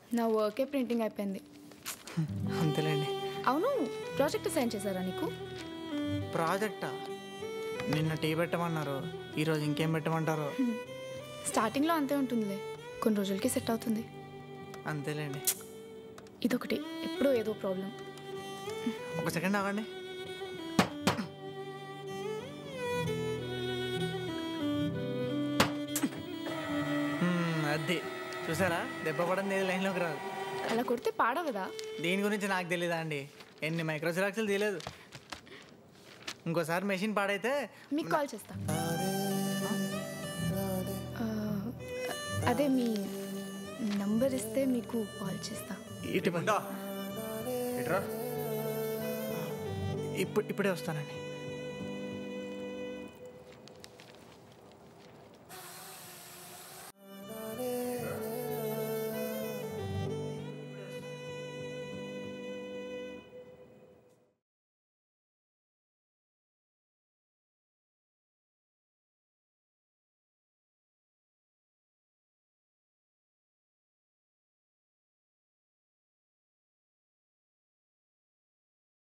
నా వర్కే ప్రింటింగ్ అయిపోయింది అంతేలేండి అవును ప్రాజెక్ట్ సైన్ చేశారా నీకు ప్రాజెక్టా నిన్న టీ పెట్టమన్నారు ఈరోజు ఇంకేం పెట్టమంటారు స్టార్టింగ్లో అంతే ఉంటుందిలే కొన్ని రోజులకి సెట్ అవుతుంది అంతేలేండి ఇదొకటి ఎప్పుడూ ఏదో ప్రాబ్లం ఒక సెకండ్ ఆగండి మ్మ్, అది చూసారా దెబ్బ పడింది ఏది లైన్లోకి రాదు అలా కొడితే పాడవదా దీని గురించి నాకు తెలీదా అండి ఎన్ని మైక్రోసిరాక్స్లు తెలియదు ఇంకోసారి మెషిన్ పాడైతే మీకు కాల్ చేస్తా ఆ, అదే మీ నంబర్ ఇస్తే మీకు కాల్ చేస్తా ఇటు ఎట్రా ఇప్పుడు ఇప్పుడే వస్తానండి